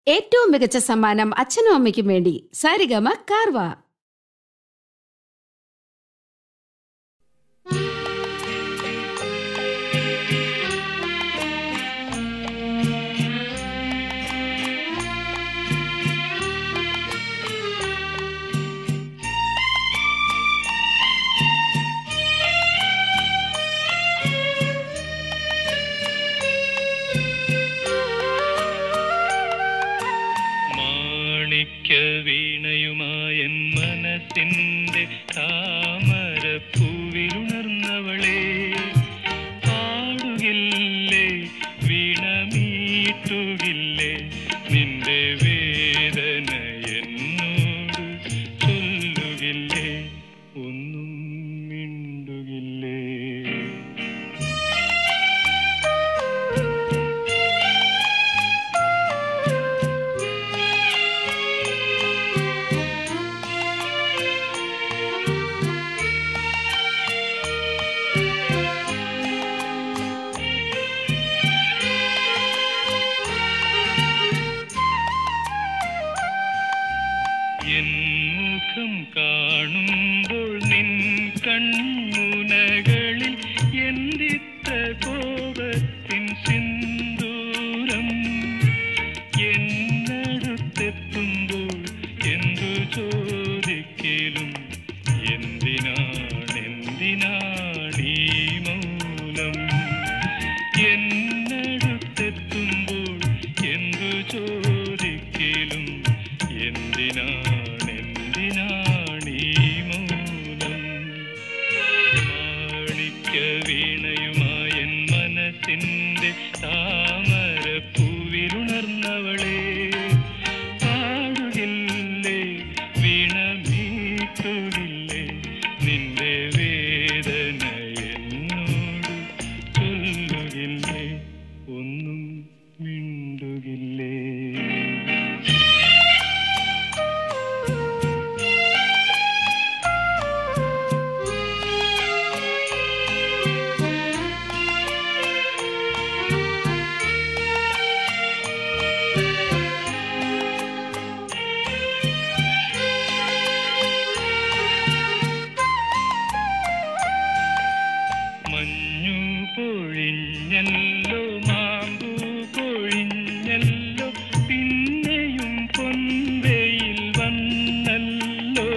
ഏറ്റവും മികച്ച സമ്മാനം അച്ഛനും അമ്മയ്ക്കും വേണ്ടി സാരിഗമ കാർവ മാണിക്യ വീണയുമായൻ മനസ്സിന്റെ താമരപ്പൂവിലുണർന്നവളെ പാടുകില്ലേ വീണമീട്ടുകില്ലേ നിന്റെ വേദന എന്നോട് ചൊല്ലുകില്ലേ ഒന്നും മിണ്ടുകില്ലേ എൻ മുഖം കാണുമ്പോൾ നിൻ കൺമുനകളിൽ എന്തിത്ര കോപത്തിൻ സിന്ദൂരം എന്നടുത്തെത്തുമ്പോൾ എന്തു ചോദിക്കലും എന്തിനാണെന്തിനാണീ മൗനം എന്നടുത്തെത്തുമ്പോൾ എന്തു ചോദിക്കലും എന്തിനാണെന്തിനാണീ മൗനം മാണിക്യ വീണയുമായൻ മനസ്സിന്റെ താമരപ്പൂവിലുണർന്നവളെ പാടുകില്ലേ വീണമീട്ടുകില്ലേ നിന്റെ വേദന എന്നോട് ചൊല്ലുകില്ലേ ഒന്നും മിണ്ടുകില്ലേ മഞ്ഞു പൊഴിഞ്ഞല്ലോ മാമ്പു പൊഴിഞ്ഞല്ലോ പിന്നെയും പൊൻവെയിൽ വന്നല്ലോ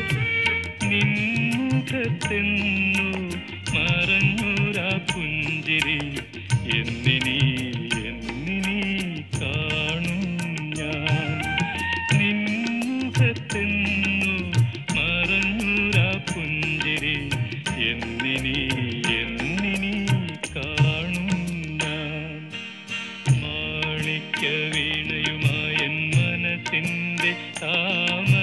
നിൻമുഖത്തെന്നു മറഞ്ഞൂരാ പുഞ്ചിരി എന്നിനി എന്നിനി കാണും ഞാൻ നിൻമുഖത്തെന്നു മറഞ്ഞൂരാ പുഞ്ചിരി എന്നിനി എന്നിനി കാണും ഞാൻ മാണിക്യ വീണയുമായ മനസ്സിന്റെ താമര